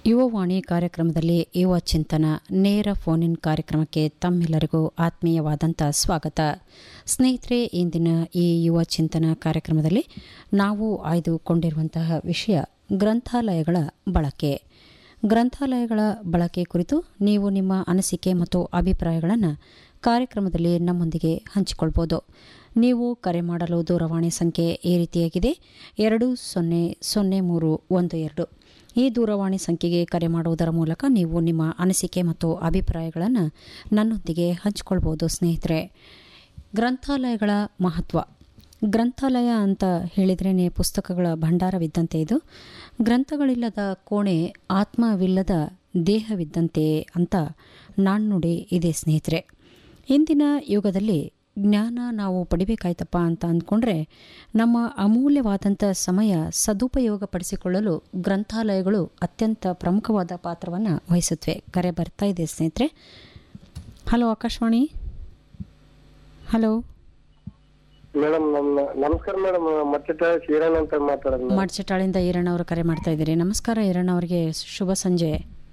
ಯುವವಾಣಿ ಕಾರ್ಯಕ್ರಮದಲ್ಲಿ ಯುವ ಚಿಂತನ ನೇರ ಫೋನ್ ಇನ್ ಕಾರ್ಯಕ್ರಮಕ್ಕೆ ತಮ್ಮೆಲ್ಲರಿಗೂ ಆತ್ಮೀಯವಾದಂಥ ಸ್ವಾಗತ ಸ್ನೇಹಿತರೆ ಇಂದಿನ ಈ ಯುವ ಚಿಂತನ ಕಾರ್ಯಕ್ರಮದಲ್ಲಿ ನಾವು ಆಯ್ದುಕೊಂಡಿರುವಂತಹ ವಿಷಯ ಗ್ರಂಥಾಲಯಗಳ ಬಳಕೆ ಗ್ರಂಥಾಲಯಗಳ ಬಳಕೆ ಕುರಿತು ನೀವು ನಿಮ್ಮ ಅನಿಸಿಕೆ ಮತ್ತು ಅಭಿಪ್ರಾಯಗಳನ್ನು ಕಾರ್ಯಕ್ರಮದಲ್ಲಿ ನಮ್ಮೊಂದಿಗೆ ಹಂಚಿಕೊಳ್ಬೋದು ನೀವು ಕರೆ ಮಾಡಲು ದೂರವಾಣಿ ಸಂಖ್ಯೆ ಈ ರೀತಿಯಾಗಿದೆ ಎರಡು ಸೊನ್ನೆ ಸೊನ್ನೆ ಮೂರು ಒಂದು ಎರಡು ಈ ದೂರವಾಣಿ ಸಂಖ್ಯೆಗೆ ಕರೆ ಮಾಡುವುದರ ಮೂಲಕ ನೀವು ನಿಮ್ಮ ಅನಿಸಿಕೆ ಮತ್ತು ಅಭಿಪ್ರಾಯಗಳನ್ನು ನನ್ನೊಂದಿಗೆ ಹಂಚಿಕೊಳ್ಬೋದು ಸ್ನೇಹಿತರೆ ಗ್ರಂಥಾಲಯಗಳ ಮಹತ್ವ ಗ್ರಂಥಾಲಯ ಅಂತ ಹೇಳಿದ್ರೇ ಪುಸ್ತಕಗಳ ಭಂಡಾರವಿದ್ದಂತೆ ಇದು ಗ್ರಂಥಗಳಿಲ್ಲದ ಕೋಣೆ ಆತ್ಮವಿಲ್ಲದ ದೇಹವಿದ್ದಂತೆ ಅಂತ ನಾಣ್ಣುಡಿ ಇದೆ ಸ್ನೇಹಿತರೆ ಇಂದಿನ ಯುಗದಲ್ಲಿ ಜ್ಞಾನ ನಾವು ಪಡಿಬೇಕಾಯ್ತಪ್ಪ ಅಂತ ಅಂದ್ಕೊಂಡ್ರೆ ನಮ್ಮ ಅಮೂಲ್ಯವಾದಂಥ ಸಮಯ ಸದುಪಯೋಗಪಡಿಸಿಕೊಳ್ಳಲು ಗ್ರಂಥಾಲಯಗಳು ಅತ್ಯಂತ ಪ್ರಮುಖವಾದ ಪಾತ್ರವನ್ನು ವಹಿಸುತ್ತವೆ ಕರೆ ಬರ್ತಾ ಇದೆ ಸ್ನೇಹಿತರೆ ಹಲೋ ಆಕಾಶವಾಣಿ ಹಲೋ ಮೇಡಮ್ ನಮ್ಮ ನಮಸ್ಕಾರ ಮೇಡಮ್ ಮತ್ತಿಟ ಶ್ರೀರಾಮ್ ಅಂತ ಮಾತಾಡೋದು ಮಡ್ಚಟಾಳಿಂದ ಈರಣ್ಣ ಅವರು ಕರೆ ಮಾಡ್ತಾ ಇದ್ದೀರಿ ನಮಸ್ಕಾರ ಈರಣ್ಣ ಅವರಿಗೆ ಶುಭ ಸಂಜೆ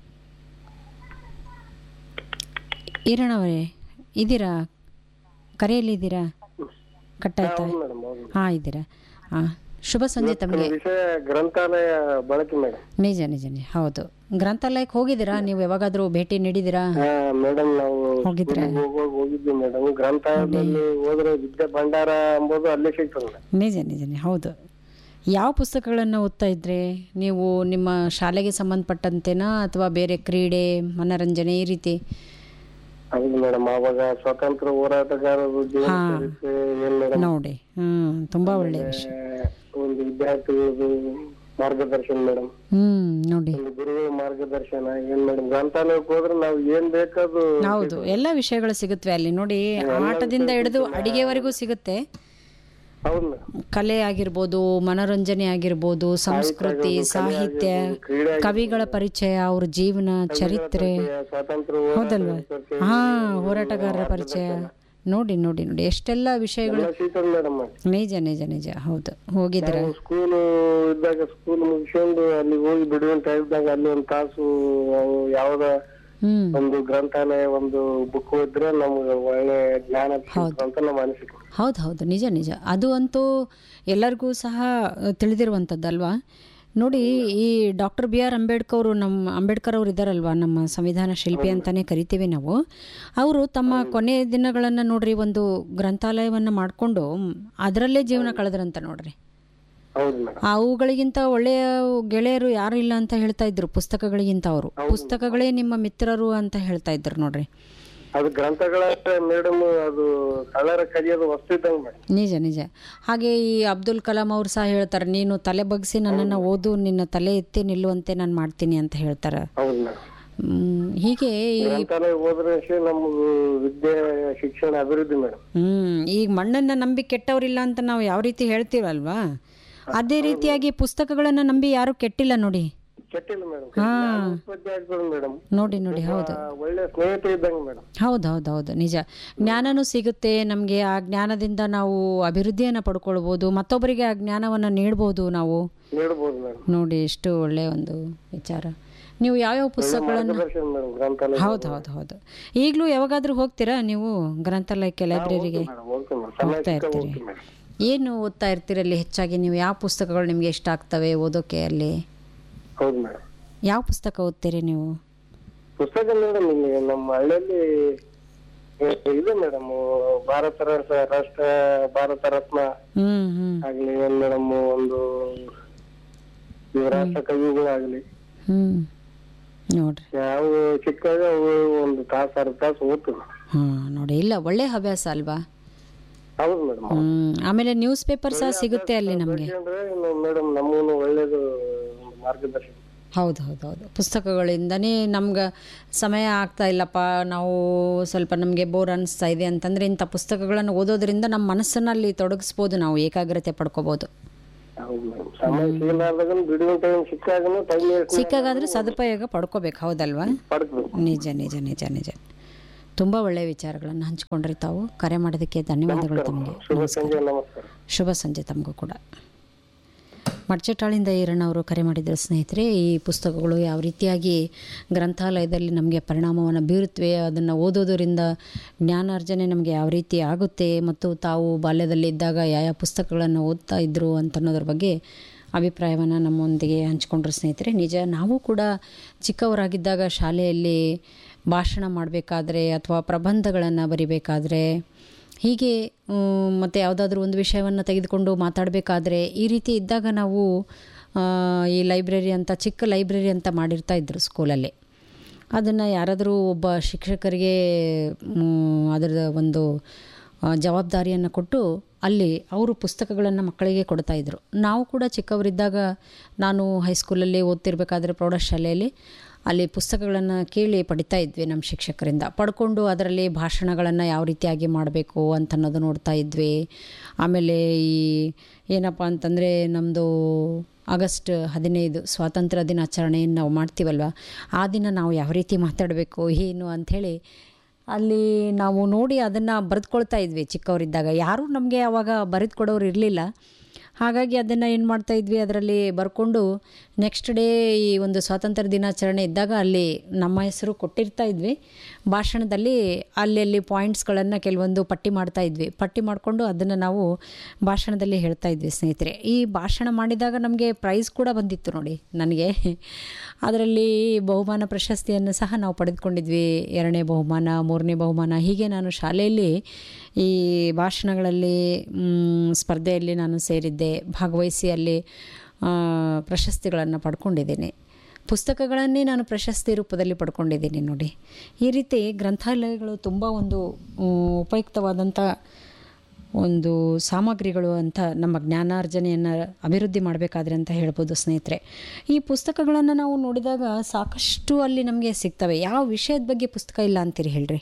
ಈರಣ್ಣ ಅವರೇ ಇದ್ದೀರಾ ಕರೆಯಲ್ಲಿದ್ದೀರಾ ಕಟ್ಟಾಯ್ತಾ ಮೇಡಮ್ ಹೌದು ಹಾಂ ಇದ್ದೀರಾ ಹಾಂ ಶುಭ ಸಂಜೆ ತಮಗೆ ವಿಷಯ ಗ್ರಂಥಾಲಯ ಬಳಕೆ ಮೇಡಮ್ ನಿಜ ನಿಜ ನಿಜ ಹೌದು ಗ್ರಂಥಾಲಯಕ್ಕೆ ಹೋಗಿದ್ದೀರಾ ನೀವು ಯಾವಾಗಾದರೂ ಭೇಟಿ ನೀಡಿದ್ದೀರಾ ಹಾ ಮೇಡಮ್ ನಾವು ಹೋಗಿದ್ರಾ? ಸ್ಕೂಲಿಗೆ ಹೋಗುವಾಗ ಹೋಗಿದ್ವಿ ಮೇಡಮ್ ಗ್ರಂಥಾಲಯದಲ್ಲಿ ಹೋದ್ರೆ ವಿದ್ಯಾ ಭಂಡಾರ ಎಂಬುದು ಅಲ್ಲೇ ಸಿಗ್ತದೆ ಮೇಡಮ್ ನಿಜ ನಿಜ ನಿಜ ಹೌದು ಯಾವ ಪುಸ್ತಕಗಳನ್ನು ಓದ್ತಾ ಇದ್ರಿ ನೀವು ನಿಮ್ಮ ಶಾಲೆಗೆ ಸಂಬಂಧಪಟ್ಟಂತೆನಾ ಅಥವಾ ಬೇರೆ ಕ್ರೀಡೆ ಮನರಂಜನೆ ಈ ರೀತಿ ಹೌದು ಮೇಡಮ್ ಅವಾಗ ಸ್ವಾತಂತ್ರ್ಯ ಹೋರಾಟಗಾರರು ಜೀವನ ಹಾ. ಚರಿತ್ರೆ ಏನ್ ಮೇಡಮ್ ನೋಡಿ ಹ್ಞೂ ತುಂಬ ಒಳ್ಳೆಯ ವಿಷಯ ಒಂದು ವಿದ್ಯಾರ್ಥಿಗಳದು ಮಾರ್ಗದರ್ಶನ ಮೇಡಮ್ ಹ್ಞೂ ನೋಡಿ ಒಂದು ಗುರುಗಳ ಮಾರ್ಗದರ್ಶನ ಏನ್ ಮೇಡಮ್ ಗ್ರಂಥಾಲಯಕ್ಕೆ ಹೋದ್ರೆ ನಾವು ಏನ್ ಬೇಕಾದ್ರು ಹೌದು ಎಲ್ಲ ವಿಷಯಗಳು ಸಿಗುತ್ತವೆ ಅಲ್ಲಿ ನೋಡಿ ಆಟದಿಂದ ಹಿಡಿದು ಅಡಿಗೆವರೆಗೂ ಸಿಗುತ್ತೆ ಹೌದು ಮೇಡಮ್ ಕಲೆ ಆಗಿರ್ಬೋದು ಮನೋರಂಜನೆ ಆಗಿರ್ಬೋದು ಸಂಸ್ಕೃತಿ ಸಾಹಿತ್ಯ ಕ್ರೀಡೆ ಕವಿಗಳ ಪರಿಚಯ ಅವ್ರ ಜೀವನ ಚರಿತ್ರೆ ಸ್ವಾತಂತ್ರ್ಯ ಹೌದಲ್ವಾ ಹಾ ಹೋರಾಟಗಾರರ ಪರಿಚಯ ನೋಡಿ ನೋಡಿ ನೋಡಿ ಎಷ್ಟೆಲ್ಲ ವಿಷಯಗಳು ಸಿಗ್ತದೆ ಮೇಡಮ್ ನಿಜ ನಿಜ ನಿಜ ಹೌದು ಹೋಗಿದ್ರ ಸ್ಕೂಲ್ ಇದ್ದಾಗ ಸ್ಕೂಲ್ ಮುಗಿಸ್ಕೊಂಡು ಅಲ್ಲಿ ಹೋಗಿ ಬಿಡುವಂತ ಇದ್ದಾಗ ಅಲ್ಲಿ ಒಂದ್ ತಾಸು ಅವು ಯಾವ್ದ ಹ್ಮ್ ಒಂದು ಗ್ರಂಥಾಲಯ ಒಂದು ಬುಕ್ ಓದಿದ್ರೆ ನಮ್ಗೆ ಒಳ್ಳೆ ಜ್ಞಾನ ಸಿಗ್ತದೆ ಅಂತ ನಮ್ಮ ಅನಿಸಿಕೆ ಹೌದು ಹೌದು ನಿಜ ನಿಜ ಅದು ಅಂತೂ ಎಲ್ಲರಿಗೂ ಸಹ ತಿಳಿದಿರುವಂಥದ್ದಲ್ವಾ ನೋಡಿ ಈ ಡಾಕ್ಟರ್ ಬಿ ಆರ್ ಅಂಬೇಡ್ಕರ್ ಅವರು ನಮ್ಮ ಅಂಬೇಡ್ಕರ್ ಅವರು ಇದ್ದಾರಲ್ವಾ ನಮ್ಮ ಸಂವಿಧಾನ ಶಿಲ್ಪಿ ಅಂತಲೇ ಕರಿತೀವಿ ನಾವು ಅವರು ತಮ್ಮ ಕೊನೆಯ ದಿನಗಳನ್ನು ನೋಡ್ರಿ ಒಂದು ಗ್ರಂಥಾಲಯವನ್ನು ಮಾಡಿಕೊಂಡು ಅದರಲ್ಲೇ ಜೀವನ ಕಳೆದ್ರಂತ ನೋಡ್ರಿ ಹೌದು ಮೇಡಮ್ ಅವುಗಳಿಗಿಂತ ಒಳ್ಳೆಯ ಗೆಳೆಯರು ಯಾರು ಇಲ್ಲ ಅಂತ ಹೇಳ್ತಾ ಇದ್ರು ಪುಸ್ತಕಗಳಿಗಿಂತ ಅವರು ಪುಸ್ತಕಗಳೇ ನಿಮ್ಮ ಮಿತ್ರರು ಅಂತ ಹೇಳ್ತಾ ಇದ್ರು ನೋಡ್ರಿ ಅದು ಗ್ರಂಥಗಳ ಮೇಡಮ್ ಅದು ಕಳ್ಳರ ಕದಿಯೋದು ವಸ್ತು ಇದ್ದಂಗೆ ಮೇಡಮ್ ನಿಜ ನಿಜ ಹಾಗೆ ಈ ಅಬ್ದುಲ್ ಕಲಾಂ ಅವ್ರು ಸಹ ಹೇಳ್ತಾರೆ ನೀನು ತಲೆ ಬಗ್ಸಿ ನನ್ನನ್ನು ಓದು ನಿನ್ನ ತಲೆ ಎತ್ತಿ ನಿಲ್ಲುವಂತೆ ನಾನು ಮಾಡ್ತೀನಿ ಅಂತ ಹೇಳ್ತಾರೆ ಹೌದು ಮೇಡಮ್ ಹ್ಮ್, ಹೀಗೆ ಈ- ಗ್ರಂಥಾಲಯ ಹೋದ್ರೆ ಅಷ್ಟೇ ನಮ್ದು ವಿದ್ಯೆ ಶಿಕ್ಷಣ ಅಭಿವೃದ್ಧಿ ಮೇಡಮ್ ಹ್ಮ್ ಈಗ ಮಣ್ಣನ್ನು ನಂಬಿ ಕೆಟ್ಟವರಿಲ್ಲ ಅಂತ ನಾವು ಯಾವ ರೀತಿ ಹೇಳ್ತೀವಲ್ವಾ ಅದೇ ರೀತಿಯಾಗಿ ಪುಸ್ತಕಗಳನ್ನು ನಂಬಿ ಯಾರು ಕೆಟ್ಟಿಲ್ಲ ನೋಡಿ ಕೆಟ್ಟಿಲ್ಲ ಮೇಡಮ್ ಹಾ ಉತ್ಪತ್ತಿ ಆಗ್ತದೆ ಮೇಡಮ್ ನೋಡಿ ನೋಡಿ ಹೌದು ಒಳ್ಳೆ ಸ್ನೇಹಿತ ಇದ್ದಂಗೆ ಮೇಡಮ್ ಹೌದು ಹೌದು ಹೌದು ನಿಜ ಜ್ಞಾನನೂ ಸಿಗುತ್ತೆ ನಮಗೆ ಆ ಜ್ಞಾನದಿಂದ ನಾವು ಅಭಿವೃದ್ಧಿಯನ್ನು ಪಡ್ಕೊಳ್ಬೋದು ಮತ್ತೊಬ್ಬರಿಗೆ ಆ ಜ್ಞಾನವನ್ನು ನೀಡ್ಬೋದು ನಾವು ನೀಡ್ಬೋದು ಮೇಡಮ್ ನೋಡಿ ಎಷ್ಟು ಒಳ್ಳೆಯ ಒಂದು ವಿಚಾರ ನೀವು ಯಾವ್ಯಾವ ಪುಸ್ತಕಗಳನ್ನು ಮಾರ್ಗದರ್ಶನ ಮೇಡಮ್ ಗ್ರಂಥಾಲಯ ಹೌದು ಹೌದು ಹೌದು ಈಗಲೂ ಯಾವಾಗಾದ್ರೂ ಹೋಗ್ತೀರಾ ನೀವು ಗ್ರಂಥಾಲಯಕ್ಕೆ ಲೈಬ್ರರಿಗೆ ಮೇಡಮ್ ಹೋಗ್ತೀನಿ ಮೇಡಮ್ ಸಮಯ ಹೋಗ್ತಾ ಸಿಕ್ಕ ಇರ್ತೀರಿ ಹೋಗ್ತೀನಿ ಮೇಡಮ್ ಏನು ಓದ್ತಾ ಇರ್ತೀರಲ್ಲಿ ಹೆಚ್ಚಾಗಿ ನೀವು ಯಾವ ಪುಸ್ತಕಗಳು ನಿಮಗೆ ಇಷ್ಟ ಆಗ್ತವೆ ಓದೋಕೆ ಅಲ್ಲಿ ಹೌದು ಮೇಡಮ್ ಯಾವ ಪುಸ್ತಕ ಓದ್ತೀರಿ ನೀವು ಪುಸ್ತಕ ಮೇಡಮ್ ಇಲ್ಲಿ ನಮ್ಮ ಹಳ್ಳಿಯಲ್ಲಿ ಇದೆ ಮೇಡಮ್ ಭಾರತ ರಸ ರಾಷ್ಟ್ರ ಭಾರತ ರತ್ನ ಹ್ಮ್ ಹ್ಮ್ ಆಗ್ಲಿ ಏನ್ ಮೇಡಮ್ ಒಂದು ಇವು ರಾಷ್ಟ್ರ ಕವಿಗಳಾಗ್ಲಿ ಹ್ಮ್ ನೋಡ್ರಿ ಯಾವ ಸಿಕ್ಕಾಗ ಅವು ಒಂದು ತಾಸು ಅರ್ಧ ತಾಸು ಓದ್ತೀವಿ ಹಾಂ ನೋಡಿ ಇಲ್ಲ ಒಳ್ಳೆ ಹವ್ಯಾಸ ಅಲ್ವಾ ಹೌದು ಮೇಡಮ್ ಹ್ಮ್ ಆಮೇಲೆ ನ್ಯೂಸ್ ಪೇಪರ್ ಸಹ ಸಿಗುತ್ತೆ ಅಲ್ಲಿ ನಮಗೆ ಅಂದ್ರೆ ಮೇಡಮ್ ನಮಗೂ ಒಳ್ಳೇದು ಒಂದು ಮಾರ್ಗದರ್ಶನ ಹೌದು ಹೌದು ಹೌದು ಪುಸ್ತಕಗಳಿಂದನೇ ನಮ್ಗೆ ಸಮಯ ಆಗ್ತಾ ಇಲ್ಲಪ್ಪ ನಾವು ಸ್ವಲ್ಪ ನಮಗೆ ಬೋರ್ ಅನಿಸ್ತಾ ಇದೆ ಅಂತಂದರೆ ಇಂಥ ಪುಸ್ತಕಗಳನ್ನು ಓದೋದ್ರಿಂದ ನಮ್ಮ ಮನಸ್ಸನ್ನು ಅಲ್ಲಿ ತೊಡಗಿಸ್ಬೋದು ನಾವು ಏಕಾಗ್ರತೆ ಪಡ್ಕೋಬೋದು ಹೌದು ಮೇಡಮ್ ಸಮಯ ಸಿಗಲಾರ್ದಾಗ ಬಿಡುವ ಟೈಮ್ ಸಿಕ್ಕಾಗನು ಟೈಮ್ ಸಿಕ್ಕಾಗಾದ್ರೆ ಸದುಪಯೋಗ ಪಡ್ಕೋಬೇಕು ಹೌದಲ್ವಾ ಪಡ್ಬೇಕು ನಿಜ ನಿಜ ನಿಜ ನಿಜ ತುಂಬ ಒಳ್ಳೆಯ ವಿಚಾರಗಳನ್ನು ಹಂಚ್ಕೊಂಡ್ರಿ ತಾವು ಕರೆ ಮಾಡೋದಕ್ಕೆ ಧನ್ಯವಾದಗಳು ತಮಗೆ ಶುಭ ಸಂಜೆ ನಮಸ್ಕಾರ ಶುಭ ಸಂಜೆ ತಮಗೂ ಕೂಡ ಮಡ್ಚಟಾಳಿಂದ ಈರಣ್ಣ ಅವರು ಕರೆ ಮಾಡಿದ್ರು ಸ್ನೇಹಿತರೆ ಈ ಪುಸ್ತಕಗಳು ಯಾವ ರೀತಿಯಾಗಿ ಗ್ರಂಥಾಲಯದಲ್ಲಿ ನಮಗೆ ಪರಿಣಾಮವನ್ನು ಬೀರುತ್ತವೆ ಅದನ್ನು ಓದೋದರಿಂದ ಜ್ಞಾನಾರ್ಜನೆ ನಮಗೆ ಯಾವ ರೀತಿ ಆಗುತ್ತೆ ಮತ್ತು ತಾವು ಬಾಲ್ಯದಲ್ಲಿ ಇದ್ದಾಗ ಯಾವ ಯಾವ ಪುಸ್ತಕಗಳನ್ನು ಓದ್ತಾ ಇದ್ದರು ಅಂತ ಅನ್ನೋದ್ರ ಬಗ್ಗೆ ಅಭಿಪ್ರಾಯವನ್ನು ನಮ್ಮೊಂದಿಗೆ ಹಂಚ್ಕೊಂಡ್ರು ಸ್ನೇಹಿತರೆ ನಿಜ ನಾವು ಕೂಡ ಚಿಕ್ಕವರಾಗಿದ್ದಾಗ ಶಾಲೆಯಲ್ಲಿ ಭಾಷಣ ಮಾಡಬೇಕಾದ್ರೆ ಅಥವಾ ಪ್ರಬಂಧಗಳನ್ನು ಬರಿಬೇಕಾದ್ರೆ ಹೀಗೆ ಮತ್ತು ಯಾವುದಾದ್ರೂ ಒಂದು ವಿಷಯವನ್ನು ತೆಗೆದುಕೊಂಡು ಮಾತಾಡಬೇಕಾದ್ರೆ ಈ ರೀತಿ ಇದ್ದಾಗ ನಾವು ಆ, ಈ ಲೈಬ್ರರಿ ಅಂತ ಚಿಕ್ಕ ಲೈಬ್ರರಿ ಅಂತ ಮಾಡಿರ್ತಾ ಇದ್ರು ಸ್ಕೂಲಲ್ಲಿ ಅದನ್ನು ಯಾರಾದರೂ ಒಬ್ಬ ಶಿಕ್ಷಕರಿಗೆ ಮ್, ಅದರ ಒಂದು ಆ, ಜವಾಬ್ದಾರಿಯನ್ನು ಕೊಟ್ಟು ಅಲ್ಲಿ ಅವರು ಪುಸ್ತಕಗಳನ್ನು ಮಕ್ಕಳಿಗೆ ಕೊಡ್ತಾ ಇದ್ರು ನಾವು ಕೂಡ ಚಿಕ್ಕವರಿದ್ದಾಗ ನಾನು ಹೈಸ್ಕೂಲಲ್ಲಿ ಓದ್ತಿರ್ಬೇಕಾದ್ರೆ ಪ್ರೌಢಶಾಲೆಯಲ್ಲಿ ಅಲ್ಲಿ ಪುಸ್ತಕಗಳನ್ನು ಕೇಳಿ ಪಡಿತಾ ಇದ್ವಿ ನಮ್ಮ ಶಿಕ್ಷಕರಿಂದ ಪಡ್ಕೊಂಡು ಅದರಲ್ಲಿ ಭಾಷಣಗಳನ್ನು ಯಾವ ರೀತಿಯಾಗಿ ಮಾಡಬೇಕು ಅಂತ ಅನ್ನೋದು ನೋಡ್ತಾ ಇದ್ವಿ ಆಮೇಲೆ ಈ ಏನಪ್ಪ ಅಂತಂದರೆ ನಮ್ಮದು ಆಗಸ್ಟ್ ಹದಿನೈದು ಸ್ವಾತಂತ್ರ್ಯ ದಿನಾಚರಣೆಯನ್ನು ನಾವು ಮಾಡ್ತೀವಲ್ವ ಆ ದಿನ ನಾವು ಯಾವ ರೀತಿ ಮಾತಾಡಬೇಕು ಏನು ಅಂಥೇಳಿ ಅಲ್ಲಿ ನಾವು ನೋಡಿ ಅದನ್ನು ಬರೆದುಕೊಳ್ತಾ ಇದ್ವಿ ಚಿಕ್ಕವರಿದ್ದಾಗ ಯಾರೂ ನಮಗೆ ಆವಾಗ ಬರೆದು ಕೊಡೋರು ಇರಲಿಲ್ಲ ಹಾಗಾಗಿ ಅದನ್ನು ಏನು ಮಾಡ್ತಾ ಇದ್ವಿ ಅದರಲ್ಲಿ ಬರ್ಕೊಂಡು ನೆಕ್ಸ್ಟ್ ಡೇ ಈ ಒಂದು ಸ್ವಾತಂತ್ರ್ಯ ದಿನಾಚರಣೆ ಇದ್ದಾಗ ಅಲ್ಲಿ ನಮ್ಮ ಹೆಸರು ಕೊಟ್ಟಿರ್ತಾ ಇದ್ವಿ ಭಾಷಣದಲ್ಲಿ ಅಲ್ಲಿ ಅಲ್ಲಿ ಪಾಯಿಂಟ್ಸ್ಗಳನ್ನು ಕೆಲವೊಂದು ಪಟ್ಟಿ ಮಾಡ್ತಾ ಇದ್ವಿ ಪಟ್ಟಿ ಮಾಡಿಕೊಂಡು ಅದನ್ನು ನಾವು ಭಾಷಣದಲ್ಲಿ ಹೇಳ್ತಾ ಇದ್ವಿ ಸ್ನೇಹಿತರೆ ಈ ಭಾಷಣ ಮಾಡಿದಾಗ ನಮಗೆ ಪ್ರೈಸ್ ಕೂಡ ಬಂದಿತ್ತು ನೋಡಿ ನನಗೆ ಅದರಲ್ಲಿ ಬಹುಮಾನ ಪ್ರಶಸ್ತಿಯನ್ನು ಸಹ ನಾವು ಪಡೆದುಕೊಂಡಿದ್ವಿ ಎರಡನೇ ಬಹುಮಾನ ಮೂರನೇ ಬಹುಮಾನ ಹೀಗೆ ನಾನು ಶಾಲೆಯಲ್ಲಿ ಈ ಭಾಷಣಗಳಲ್ಲಿ ಮ್, ಸ್ಪರ್ಧೆಯಲ್ಲಿ ನಾನು ಸೇರಿದ್ದೆ ಭಾಗವಹಿಸಿ ಅಲ್ಲಿ ಆ, ಪ್ರಶಸ್ತಿಗಳನ್ನು ಪಡ್ಕೊಂಡಿದ್ದೀನಿ ಪುಸ್ತಕಗಳನ್ನೇ ನಾನು ಪ್ರಶಸ್ತಿ ರೂಪದಲ್ಲಿ ಪಡ್ಕೊಂಡಿದ್ದೀನಿ ನೋಡಿ ಈ ರೀತಿ ಗ್ರಂಥಾಲಯಗಳು ತುಂಬ ಒಂದು ಉಮ್, ಉಪಯುಕ್ತವಾದಂಥ ಒಂದು ಸಾಮಗ್ರಿಗಳು ಅಂತ ನಮ್ಮ ಜ್ಞಾನಾರ್ಜನೆಯನ್ನು ಅಭಿವೃದ್ಧಿ ಮಾಡಬೇಕಾದ್ರೆ ಅಂತ ಹೇಳ್ಬೋದು ಸ್ನೇಹಿತರೆ ಈ ಪುಸ್ತಕಗಳನ್ನು ನಾವು ನೋಡಿದಾಗ ಸಾಕಷ್ಟು ಅಲ್ಲಿ ನಮಗೆ ಸಿಗ್ತವೆ ಯಾವ ವಿಷಯದ ಬಗ್ಗೆ ಪುಸ್ತಕ ಇಲ್ಲ ಅಂತೀರಿ ಹೇಳ್ರಿ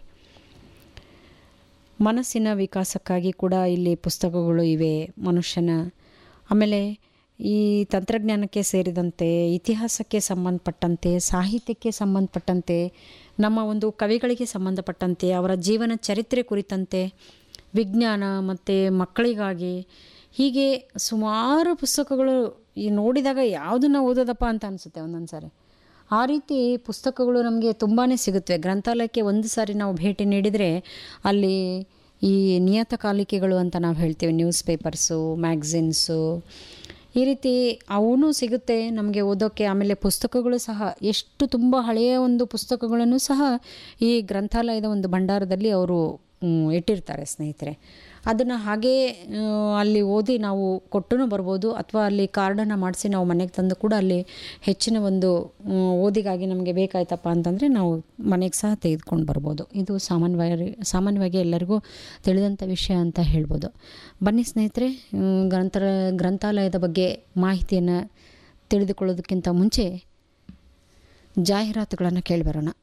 ಮನಸ್ಸಿನ ವಿಕಾಸಕ್ಕಾಗಿ ಕೂಡ ಇಲ್ಲಿ ಪುಸ್ತಕಗಳು ಇವೆ ಮನುಷ್ಯನ ಆಮೇಲೆ ಈ ತಂತ್ರಜ್ಞಾನಕ್ಕೆ ಸೇರಿದಂತೆ ಇತಿಹಾಸಕ್ಕೆ ಸಂಬಂಧಪಟ್ಟಂತೆ ಸಾಹಿತ್ಯಕ್ಕೆ ಸಂಬಂಧಪಟ್ಟಂತೆ ನಮ್ಮ ಒಂದು ಕವಿಗಳಿಗೆ ಸಂಬಂಧಪಟ್ಟಂತೆ ಅವರ ಜೀವನ ಚರಿತ್ರೆ ಕುರಿತಂತೆ ವಿಜ್ಞಾನ ಮತ್ತು ಮಕ್ಕಳಿಗಾಗಿ ಹೀಗೆ ಸುಮಾರು ಪುಸ್ತಕಗಳು ಈ ನೋಡಿದಾಗ ಯಾವುದನ್ನು ಓದೋದಪ್ಪ ಅಂತ ಅನಿಸುತ್ತೆ ಒಂದೊಂದು ಸಾರಿ ಆ ರೀತಿ ಪುಸ್ತಕಗಳು ನಮಗೆ ತುಂಬಾ ಸಿಗುತ್ತವೆ ಗ್ರಂಥಾಲಯಕ್ಕೆ ಒಂದು ಸಾರಿ ನಾವು ಭೇಟಿ ನೀಡಿದರೆ ಅಲ್ಲಿ ಈ ನಿಯತಕಾಲಿಕೆಗಳು ಅಂತ ನಾವು ಹೇಳ್ತೀವಿ ನ್ಯೂಸ್ ಪೇಪರ್ಸು ಮ್ಯಾಗ್ಝಿನ್ಸು ಈ ರೀತಿ ಅವೂ ಸಿಗುತ್ತೆ ನಮಗೆ ಓದೋಕ್ಕೆ ಆಮೇಲೆ ಪುಸ್ತಕಗಳು ಸಹ ಎಷ್ಟು ತುಂಬ ಹಳೆಯ ಒಂದು ಪುಸ್ತಕಗಳನ್ನು ಸಹ ಈ ಗ್ರಂಥಾಲಯದ ಒಂದು ಭಂಡಾರದಲ್ಲಿ ಅವರು ಮ್, ಇಟ್ಟಿರ್ತಾರೆ ಸ್ನೇಹಿತರೆ ಅದನ್ನು ಹಾಗೇ ಆ, ಅಲ್ಲಿ ಓದಿ ನಾವು ಕೊಟ್ಟು ಬರ್ಬೋದು ಅಥವಾ ಅಲ್ಲಿ ಕಾರ್ಡನ್ನು ಮಾಡಿಸಿ ನಾವು ಮನೆಗೆ ತಂದು ಕೂಡ ಅಲ್ಲಿ ಹೆಚ್ಚಿನ ಒಂದು ಮ್, ಓದಿಗಾಗಿ ನಮಗೆ ಬೇಕಾಯ್ತಪ್ಪ ಅಂತಂದರೆ ನಾವು ಮನೆಗೆ ಸಹ ತೆಗೆದುಕೊಂಡು ಬರ್ಬೋದು ಇದು ಸಾಮಾನ್ಯವಾಗಿ ಸಾಮಾನ್ಯವಾಗಿ ಎಲ್ಲರಿಗೂ ತಿಳಿದಂಥ ವಿಷಯ ಅಂತ ಹೇಳ್ಬೋದು ಬನ್ನಿ ಸ್ನೇಹಿತರೆ ಮ್, ಗ್ರಂಥ ಗ್ರಂಥಾಲಯದ ಬಗ್ಗೆ ಮಾಹಿತಿಯನ್ನು ತಿಳಿದುಕೊಳ್ಳೋದಕ್ಕಿಂತ ಮುಂಚೆ ಜಾಹೀರಾತುಗಳನ್ನು ಕೇಳಿಬರೋಣ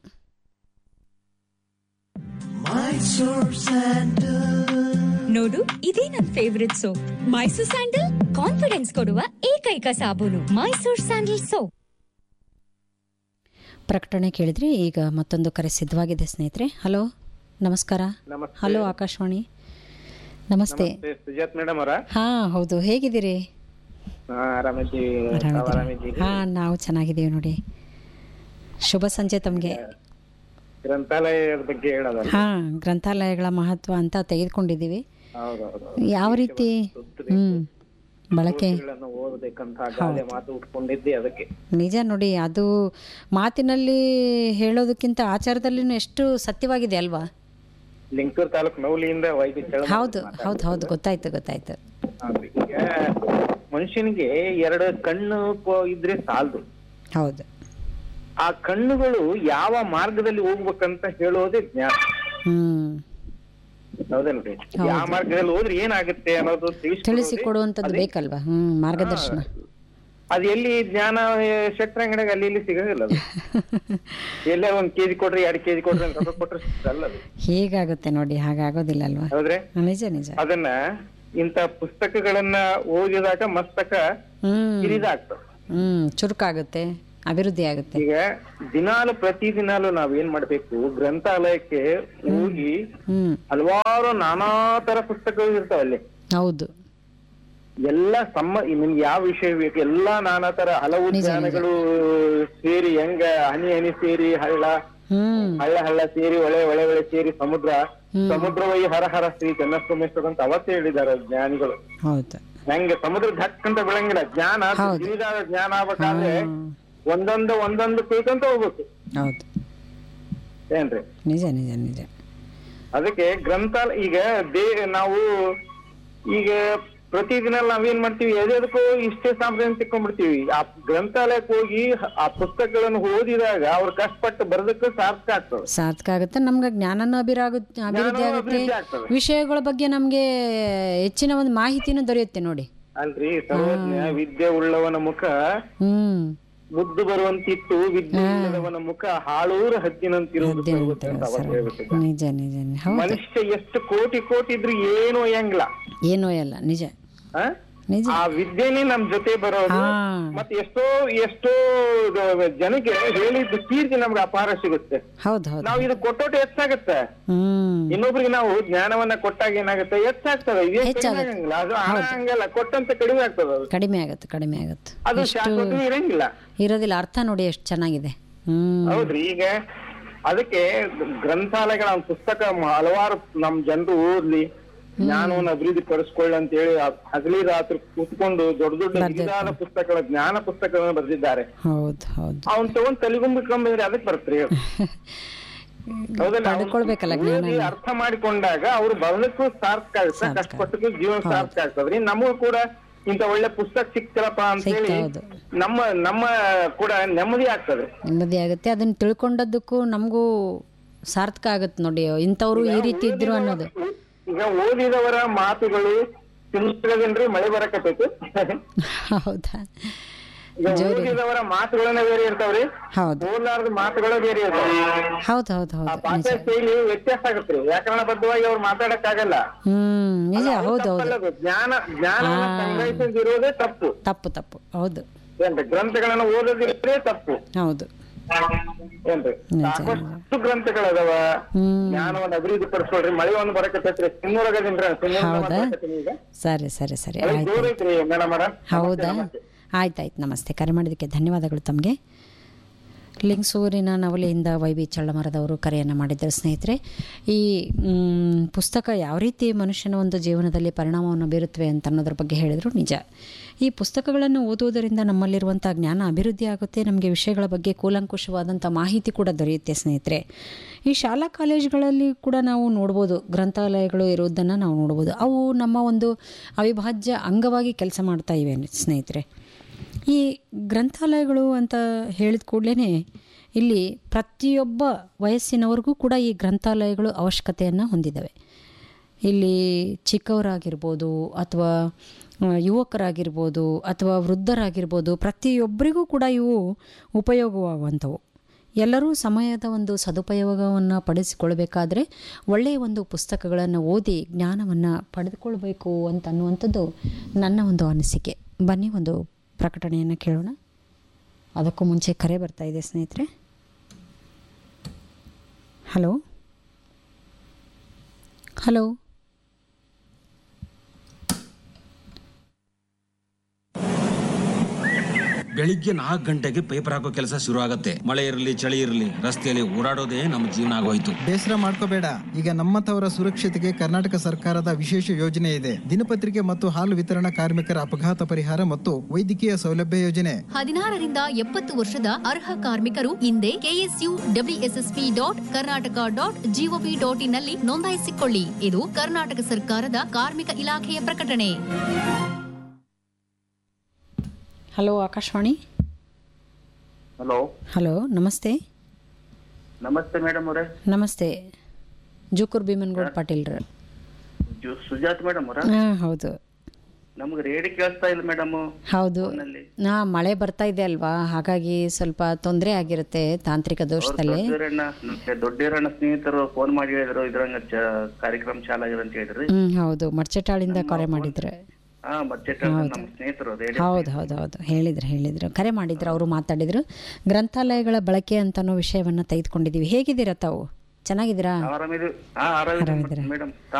ನೋಡು ಇದೇ ನನ್ favourite soap Mysore sandal confidence ಕೊಡುವ ಏಕೈಕ ಸಾಬೂನು ಮೈಸೂರ್ ಸ್ಯಾಂಡಲ್ ಸೋಪ್ ಪ್ರಕಟಣೆ ಕೇಳಿದ್ರಿ ಈಗ ಮತ್ತೊಂದು ಕರೆ ಸಿದ್ಧವಾಗಿದೆ ಸ್ನೇಹಿತರೆ ಹಲೋ ನಮಸ್ಕಾರ ನಮಸ್ತೆ. ಹಲೋ ಆಕಾಶವಾಣಿ ನಮಸ್ತೆ ನಮಸ್ತೆ, ಸುಜಾತ್ ಮೇಡಮ್ ಅವರ ಹಾಂ ಹೌದು ಹೇಗಿದ್ದೀರಿ ಆರಾಮಿದ್ದೀವಿ ತಾವ್ ಆರಾಮಿದ್ದೀರಿ ಹಾಂ ನಾವು ಚೆನ್ನಾಗಿದ್ದೀವಿ ನೋಡಿ ಶುಭ ಸಂಜೆ ತಮಗೆ ಗ್ರಂಥಾಲಯದ ಬಗ್ಗೆ ಹೇಳೋದಲ್ಲ ಹಾಂ ಗ್ರಂಥಾಲಯಗಳ ಮಹತ್ವ ಅಂತ ತೆಗೆದುಕೊಂಡಿದ್ದೀವಿ ಹೌದೌದು ಯಾವ ರೀತಿ ಹ್ಞೂ ಬಳಕೆ ಗಳನ್ನು ಓದಬೇಕಂತ ಗಾದೆ ಮಾತು ಉಟ್ಕೊಂಡಿದ್ದೆ ಅದಕ್ಕೆ ನಿಜ ನೋಡಿ ಅದು ಮಾತಿನಲ್ಲಿ ಹೇಳೋದಕ್ಕಿಂತ ಆಚಾರದಲ್ಲಿನೂ ಎಷ್ಟು ಸತ್ಯವಾಗಿದೆ ಅಲ್ವಾ ಲಿಂಗಸೂರ್ ತಾಲೂಕ್ ನೌಲಿಯಿಂದ ವೈದ್ಯ ಚಳ ಹೌದು ಹೌದು ಹೌದು ಗೊತ್ತಾಯ್ತು ಗೊತ್ತಾಯ್ತು ಈಗ ಮನುಷ್ಯನಿಗೆ ಎರಡು ಕಣ್ಣು ಪ- ಇದ್ರೆ ಸಾಲದು ಹೌದು ಆ ಕಣ್ಣುಗಳು ಯಾವ ಮಾರ್ಗದಲ್ಲಿ ಹೋಗ್ಬೇಕಂತ ಹೇಳೋದೇ ಜ್ಞಾನ ಹ್ಮ್ ಹೌದಲ್ರಿ ಯಾವ ಮಾರ್ಗದಲ್ಲಿ ಹೋದ್ರೆ ಏನಾಗುತ್ತೆ ಅನ್ನೋದು ತಿಳಿಸ್ಕೊಡೋದೇ- ತಿಳಿಸಿಕೊಡುವಂಥದ್ದು ಬೇಕಲ್ವಾ ಹ್ಮ್ ಮಾರ್ಗದರ್ಶನ ಅದು ಎಲ್ಲಿ ಜ್ಞಾನ ಶೆಟ್ರ ಅಂಗಡಿಯಾಗ ಅಲ್ಲಿ ಇಲ್ಲಿ ಸಿಗೋದಿಲ್ಲ ಅದು ಎಲ್ಲೇ ಒಂದ್ ಕೆಜಿ ಕೊಡ್ರಿ ಎರಡ್ ಕೆಜಿ ಕೊಡ್ರಿ ಅಂತ ರೊಕ್ಕ ಕೊಟ್ರೆ ಸಿಗಲ್ಲ ಅದು ಹೀಗಾಗುತ್ತೆ ನೋಡಿ ಹಾಗಾಗೋದಿಲ್ಲ ಅಲ್ವಾ ಹೌದ್ರೆ ನಿಜ ನಿಜ ಅದನ್ನ ಇಂತ ಪುಸ್ತಕಗಳನ್ನ ಓದಿದಾಗ ಮಸ್ತಕ ಹ್ಮ್ ಕಿರಿದಾಗ್ತದೆ ಹ್ಮ್ ಚುರುಕಾಗುತ್ತೆ ಅಭಿವೃದ್ಧಿ ಆಗುತ್ತೆ ಈಗ ದಿನಾಲು ಪ್ರತಿ ದಿನಾಲು ನಾವ್ ಏನ್ ಮಾಡ್ಬೇಕು ಗ್ರಂಥಾಲಯಕ್ಕೆ ಹೋಗಿ ಹ್ಮ್ ಹಲವಾರು ನಾನಾ ತರ ಪುಸ್ತಕಗಳು ಇರ್ತಾವ ಅಲ್ಲಿ ಹೌದು ಎಲ್ಲ ಸಮ್ಮ ನಿಮ್ಗೆ ಯಾವ ವಿಷಯ ಬೇಕು ಎಲ್ಲಾ ನಾನಾ ತರ ಹಲವು ಜ್ಞಾನಗಳು ಸೇರಿ ಹೆಂಗ ಹನಿ ಹನಿ ಸೇರಿ ಹಳ್ಳ ಹ್ಮ್ ಹಳ್ಳ ಹಳ್ಳ ಸೇರಿ ಒಳೆ ಒಳೆ ಒಳೆ ಸೇರಿ ಸಮುದ್ರ ಸಮುದ್ರವೈ ಹರ ಹರ ಶ್ರೀ ಚೆನ್ನಸ್ವಾಮೇಶ್ವರ ಅಂತ ಅವತ್ತೇ ಹೇಳಿದ್ದಾರೆ ಜ್ಞಾನಿಗಳು ಹೌದು ಹೆಂಗೆ ಸಮುದ್ರ ಧಕ್ ಅಂತ ಬೆಳಂಗಿಲ್ಲ ಜ್ಞಾನ ಹೌದು. ಗಿರಿದಾದ ಜ್ಞಾನ ಆಗ್ಬೇಕಾದ್ರೆ ಹ್ಮ್. ಒಂದೊಂದು ಒಂದೊಂದು ತಿಳ್ಕೊಂತ ಹೋಗ್ಬೇಕು ಹೌದು ಏನ್ರಿ ನಿಜ ನಿಜ ನಿಜ ಅದಕ್ಕೆ ಗ್ರಂಥಾಲಯ ಈಗ ದೇ ನಾವು ಈಗ ಪ್ರತಿದಿನ ನಾವೇನ್ ಮಾಡ್ತೀವಿ ಎದೆದಕ್ಕೂ ಇಷ್ಟೇ ಸಾಂಪ್ರದಾಯ ತಿಳ್ಕೊಂಡ್ಬಿಡ್ತೀವಿ ಆ ಗ್ರಂಥಾಲಯಕ್ಕೆ ಹೋಗಿ ಆ ಪುಸ್ತಕಗಳನ್ನು ಓದಿದಾಗ ಅವ್ರು ಕಷ್ಟಪಟ್ಟು ಬರೋದಕ್ಕೂ ಸಾರ್ಥಕ ಆಗ್ತದೆ ಸಾರ್ಥಕ ಆಗುತ್ತೆ ನಮ್ಗೆ ಜ್ಞಾನನೂ ಅಭಿರಾಗು ಅಭಿವೃದ್ಧಿ ಆಗುತ್ತೆ ಅಭಿವೃದ್ಧಿ ಆಗ್ತದೆ. ವಿಷಯಗಳ ಬಗ್ಗೆ ನಮಗೆ ಹೆಚ್ಚಿನ ಒಂದು ಮಾಹಿತಿನೂ ದೊರೆಯುತ್ತೆ ನೋಡಿ ಅಲ್ರಿ ಸರ್ವಜ್ಞ ವಿದ್ಯೆ ಉಳ್ಳವನ ಮುಖ ಹ್ಮ್ ಮುದ್ದು ಬರುವಂತಿತ್ತು ವಿದ್ಯೆ ಇಲ್ಲದವನ ಮುಖ ಹಾಳೂರ ಹದ್ದಿನಂತಿರುವುದು ಸರ್ವಜ್ಞ ಅಂತ ಅವತ್ತು ಹೇಳ್ಬಿಟ್ಟಿದ್ದ. ನಿಜ ನಿಜ ನಿಜ. ಹೌದು ಮನುಷ್ಯ ಎಷ್ಟು ಕೋಟಿ ಕೋಟಿ ಇದ್ರು ಏನು ಒಯ್ಯಂಗಿಲ್ಲ ಏನೋ ಎಲ್ಲ ನಿಜ ಆ? ನಿಜ ಆ ವಿದ್ಯೆನೇ ನಮ್ ಜೊತೆ ಬರೋದು ಹಾ ಮತ್ತೆ ಎಷ್ಟೋ ಎಷ್ಟೋ ಇದು ಜನಕ್ಕೆ ಹೇಳಿದ್ದು ಕೀರ್ತಿ ನಮ್ಗೆ ಅಪಾರ ಸಿಗುತ್ತೆ ಹೌದು ಹೌದು ನಾವು ಇದು ಕೊಟ್ಟೋಟ ಹೆಚ್ಚಾಗತ್ತೆ ಹ್ಮ್ ಇನ್ನೊಬ್ರಿಗೆ ನಾವು ಜ್ಞಾನವನ್ನ ಕೊಟ್ಟಾಗ ಏನಾಗುತ್ತೆ ಹೆಚ್ಚಾಗ್ತದೆ ಇದೇ ಕಡಿಮೆ ಹೆಚ್ಚಾಗುತ್ತೆ. ಆಗಂಗಿಲ್ಲ ಅದು ಹಣ ಹಂಗಲ್ಲ ಕೊಟ್ಟಂತ ಕಡಿಮೆ ಆಗ್ತದೆ ಅದು ಕಡಿಮೆ ಆಗುತ್ತೆ ಕಡಿಮೆ ಆಗುತ್ತೆ ಅದು ಶಾಶ್ವತ ಇರಂಗಿಲ್ಲ ಇರೋದಿಲ್ಲ ಅರ್ಥ ನೋಡಿ ಎಷ್ಟು ಚೆನ್ನಾಗಿದೆ ಹ್ಮ್ ಹೌದ್ರಿ ಈಗ ಅದಕ್ಕೆ ಗ್ರಂಥಾಲಯಗಳ ಒಂದ್ ಪುಸ್ತಕ ಮ- ಹಲವಾರು ನಮ್ ಜನರು ಓದ್ಲಿ ಜ್ಞಾನವನ್ನು ಅಭಿವೃದ್ಧಿ ಪಡಿಸ್ಕೊಳ್ಳಿ ಅಂತ ಹೇಳಿ ಹಗಲಿ ರಾತ್ರಿ ಕೂತ್ಕೊಂಡು ದೊಡ್ಡ ದೊಡ್ಡ ಹಿರಿದಾದ ಪುಸ್ತಕಗಳ ಜ್ಞಾನ ಪುಸ್ತಕಗಳನ್ನು ಬರೆದಿದ್ದಾರೆ ಹೌದು ಹೌದು ಅವನ್ ತಗೊಂಡ್ ತಲೆಗುಂಬಿಕೊಂಡ್ರೆ ಅದಕ್ಕೆ ಬರ್ತ್ರಿ ಹೌದಲ್ಲ ಅವ್ನು ಪಡ್ಕೊಳ್ಬೇಕಲ್ಲ ಓದಿ ಅರ್ಥ ಮಾಡಿಕೊಂಡಾಗ ಅವ್ರು ಬರಲಿಕ್ಕೂ ಸಾರ್ಥಕ ಆಗುತ್ತೆ ಕಷ್ಟಪಟ್ಟಕ್ಕೂ ಜೀವನ ಸಾರ್ಥಕ ಆಗ್ತದ್ರಿ ನಮಗೂ ಕೂಡ ಇಂತ ಒಳ್ಳೆ ಪುಸ್ತಕ ಸಿಕ್ತರಪ್ಪ ಅಂತ ಹೇಳಿ ಹೌದು. ನಮ್ಮ ನಮ್ಮ ಕೂಡ ನೆಮ್ಮದಿ ಆಗ್ತದೆ ನೆಮ್ಮದಿ ಆಗುತ್ತೆ ಅದನ್ನ ತಿಳ್ಕೊಂಡದ್ದಕ್ಕೂ ನಮಗೂ ಸಾರ್ಥಕ ಆಗುತ್ತೆ ನೋಡಿ ಇಂಥವ್ರು ಈ ರೀತಿ ಇದ್ರು ಅನ್ನೋದು ಈಗ ಓದಿದವರ ಮಾತುಗಳು ತಿನ್ನಿಸ್ಕೊಳ್ಳೋದೇನ್ರಿ ಮಳೆ ಬರಕತ್ತೈತಿ ಹೌದಾ ಈಗ ಓದಿದವರ ಮಾತುಗಳನ್ನ ಬೇರೆ ಇರ್ತಾವ್ರಿ ಹೌದು ಓದ್ಲಾರ್ದ ಮಾತುಗಳೇ ಬೇರೆ ಇರ್ತಾವ ಹೌದು ಹೌದು ಆ ಹೌದು ಭಾಷೆ ಶೈಲಿ ವ್ಯತ್ಯಾಸ ಆಗತ್ರಿ ವ್ಯಾಕರಣಬದ್ಧವಾಗಿ ಅವ್ರು ಮಾತಾಡಕ್ ಆಗಲ್ಲ ಹ್ಮ್ ನಿಜ ಹೌದು ಹೌದು ತಪ್ಪಲ್ಲದು. ಜ್ಞಾನ ಜ್ಞಾನವನ್ನ ಸಂಗ್ರಹಿಸದಿರೋದೇ ತಪ್ಪು ತಪ್ಪು ತಪ್ಪು ಹೌದು ಏನ್ರಿ ಗ್ರಂಥಗಳನ್ನ ಓದೋದಿದ್ರೆ ತಪ್ಪು ಹೌದು ಏನ್ರಿ ನಿಜ, ಸಾಕಷ್ಟು ಗ್ರಂಥಗಳದಾವ ಹ್ಮ್ ಜ್ಞಾನವನ್ನ ಅಭಿವೃದ್ಧಿ ಪಡಿಸ್ಕೊಳ್ರಿ ಮಳೆ ಒಂದು ಬರಕತ್ತೈತ್ರಿ ಸಿನ್ನೂರಾಗದಿನ್ರಿ ಹೌದಾ ಸರಿ ಸರಿ ಸರಿ ಆಯ್ತು ಜೋರ್ ಐತ್ರಿ ಮೇಡಮ್ ಅವರ ಹೌದಾ ಆಯ್ತಾಯ್ತು ನಮಸ್ತೆ ಕರೆ ಮಾಡಿದ್ದಕ್ಕೆ ಧನ್ಯವಾದಗಳು ತಮಗೆ ಲಿಂಗ್ಸೂರಿನ ನವಲೆಯಿಂದ ವೈ ಬಿ ಚಳ್ಳಮರದವರು ಕರೆಯನ್ನು ಮಾಡಿದ್ದಾರೆ ಸ್ನೇಹಿತರೆ ಈ ಮ್, ಪುಸ್ತಕ ಯಾವ ರೀತಿ ಮನುಷ್ಯನ ಒಂದು ಜೀವನದಲ್ಲಿ ಪರಿಣಾಮವನ್ನು ಬೀರುತ್ತವೆ ಅಂತ ಅನ್ನೋದ್ರ ಬಗ್ಗೆ ಹೇಳಿದರು ನಿಜ ಈ ಪುಸ್ತಕಗಳನ್ನು ಓದುವುದರಿಂದ ನಮ್ಮಲ್ಲಿರುವಂಥ ಜ್ಞಾನ ಅಭಿವೃದ್ಧಿ ಆಗುತ್ತೆ ನಮಗೆ ವಿಷಯಗಳ ಬಗ್ಗೆ ಕೂಲಂಕುಷವಾದಂಥ ಮಾಹಿತಿ ಕೂಡ ದೊರೆಯುತ್ತೆ ಸ್ನೇಹಿತರೆ ಈ ಶಾಲಾ ಕಾಲೇಜುಗಳಲ್ಲಿ ಕೂಡ ನಾವು ನೋಡ್ಬೋದು ಗ್ರಂಥಾಲಯಗಳು ಇರುವುದನ್ನು ನಾವು ನೋಡ್ಬೋದು ಅವು ನಮ್ಮ ಒಂದು ಅವಿಭಾಜ್ಯ ಅಂಗವಾಗಿ ಕೆಲಸ ಮಾಡ್ತಾ ಇವೆ ಸ್ನೇಹಿತರೆ ಈ ಗ್ರಂಥಾಲಯಗಳು ಅಂತ ಹೇಳಿದ ಕೂಡಲೇ ಇಲ್ಲಿ ಪ್ರತಿಯೊಬ್ಬ ವಯಸ್ಸಿನವರಿಗೂ ಕೂಡ ಈ ಗ್ರಂಥಾಲಯಗಳು ಅವಶ್ಯಕತೆಯನ್ನು ಹೊಂದಿದ್ದಾವೆ ಇಲ್ಲಿ ಚಿಕ್ಕವರಾಗಿರ್ಬೋದು ಅಥವಾ ಆ, ಯುವಕರಾಗಿರ್ಬೋದು ಅಥವಾ ವೃದ್ಧರಾಗಿರ್ಬೋದು ಪ್ರತಿಯೊಬ್ಬರಿಗೂ ಕೂಡ ಇವು ಉಪಯೋಗವಾಗುವಂಥವು ಎಲ್ಲರೂ ಸಮಯದ ಒಂದು ಸದುಪಯೋಗವನ್ನು ಪಡಿಸಿಕೊಳ್ಬೇಕಾದ್ರೆ ಒಳ್ಳೆಯ ಒಂದು ಪುಸ್ತಕಗಳನ್ನು ಓದಿ ಜ್ಞಾನವನ್ನು ಪಡೆದುಕೊಳ್ಬೇಕು ಅಂತ ಅನ್ನುವಂಥದ್ದು ನನ್ನ ಒಂದು ಅನಿಸಿಕೆ ಬನ್ನಿ ಒಂದು ಪ್ರಕಟಣೆಯನ್ನು ಕೇಳೋಣ ಅದಕ್ಕೂ ಮುಂಚೆ ಕರೆ ಬರ್ತಾ ಇದೆ ಸ್ನೇಹಿತರೆ ಹಲೋ ಹಲೋ ಬೆಳಿಗ್ಗೆ ನಾಲ್ಕು ಗಂಟೆಗೆ ಪೇಪರ್ ಹಾಕೋ ಕೆಲಸ ಶುರು ಆಗತ್ತೆ ಮಳೆ ಇರಲಿ ಚಳಿ ಇರಲಿ ರಸ್ತೆಯಲ್ಲಿ ಓಡಾಡೋದೇ ನಮ್ಮ ಜೀವನ ಆಗೋಯ್ತು ಬೇಸರ ಮಾಡ್ಕೋಬೇಡ ಈಗ ನಮ್ಮಂಥವರ ಸುರಕ್ಷತೆಗೆ ಕರ್ನಾಟಕ ಸರ್ಕಾರದ ವಿಶೇಷ ಯೋಜನೆ ಇದೆ ದಿನಪತ್ರಿಕೆ ಮತ್ತು ಹಾಲು ವಿತರಣಾ ಕಾರ್ಮಿಕರ ಅಪಘಾತ ಪರಿಹಾರ ಮತ್ತು ವೈದ್ಯಕೀಯ ಸೌಲಭ್ಯ ಯೋಜನೆ ಹದಿನಾರರಿಂದ ಎಪ್ಪತ್ತು ವರ್ಷದ ಅರ್ಹ ಕಾರ್ಮಿಕರು ಹಿಂದೆ KSU WSSP dot Karnataka dot gov ಡಾಟ್ ಇನ್ನಲ್ಲಿ ನೋಂದಾಯಿಸಿಕೊಳ್ಳಿ ಇದು ಕರ್ನಾಟಕ ಸರ್ಕಾರದ ಕಾರ್ಮಿಕ ಇಲಾಖೆಯ ಪ್ರಕಟಣೆ ಹಲೋ ಆಕಾಶವಾಣಿ ಹಲೋ ಹಲೋ ನಮಸ್ತೆ ನಮಸ್ತೆ ಮೇಡಮ್ ಅವರೇ ನಮಸ್ತೆ ಜೂಕೂರ್ ಭೀಮನ್ಗೌಡ್ ಪಾಟೀಲ್ರ ಸುಜಾತ್ ಮೇಡಮ್ ಅವರ ಹಾಂ ಹೌದು ನಮ್ಗೆ ರೇಡಿ ಕೇಳಿಸ್ತಾ ಇಲ್ಲ ಮೇಡಮ್ ಹೌದು ನಾ ಮಳೆ ಬರ್ತಾ ಇದೆ ಅಲ್ವಾ ಹಾಗಾಗಿ ಸ್ವಲ್ಪ ತೊಂದರೆ ಆಗಿರುತ್ತೆ ತಾಂತ್ರಿಕ ದೋಷದಲ್ಲಿ ದೊಡ್ಡರಣ್ಣ ಸ್ನೇಹಿತರು ಫೋನ್ ಮಾಡಿ ಹೇಳಿದ್ರು ಇದ್ರಂಗ ಕಾರ್ಯಕ್ರಮ ಚಾಲಾಗಿದೆ ಅಂತ ಹೇಳಿದ್ರಿ ಹ್ಮ್ ಹೌದು ಮಡ್ಚಟಾಳಿಂದ ಕರೆ ಮಾಡಿದ್ರು ಹಾ ಮತ್ತೆ ನಮ್ಮ ಸ್ನೇಹಿತರು ರೇಡಿಯೋ ಹೌದು ಹೌದು ಹೌದು ಹೇಳಿದ್ರು ಹೇಳಿದ್ರು ಕರೆ ಮಾಡಿದ್ರು ಅವರು ಮಾತಾಡಿದ್ರು ಗ್ರಂಥಾಲಯಗಳ ಬಳಕೆ ಅಂತನೋ ವಿಷಯವನ್ನು ತೆಗೆದುಕೊಂಡಿದ್ದೀವಿ ಹೇಗಿದ್ದೀರಾ ತಾವು ಚೆನ್ನಾಗಿದ್ದೀರಾ ಆರಾಮಿದ್ವಿ ಹಾ ಆರಾಮಿದ್ವಿ ಮೇಡಮ್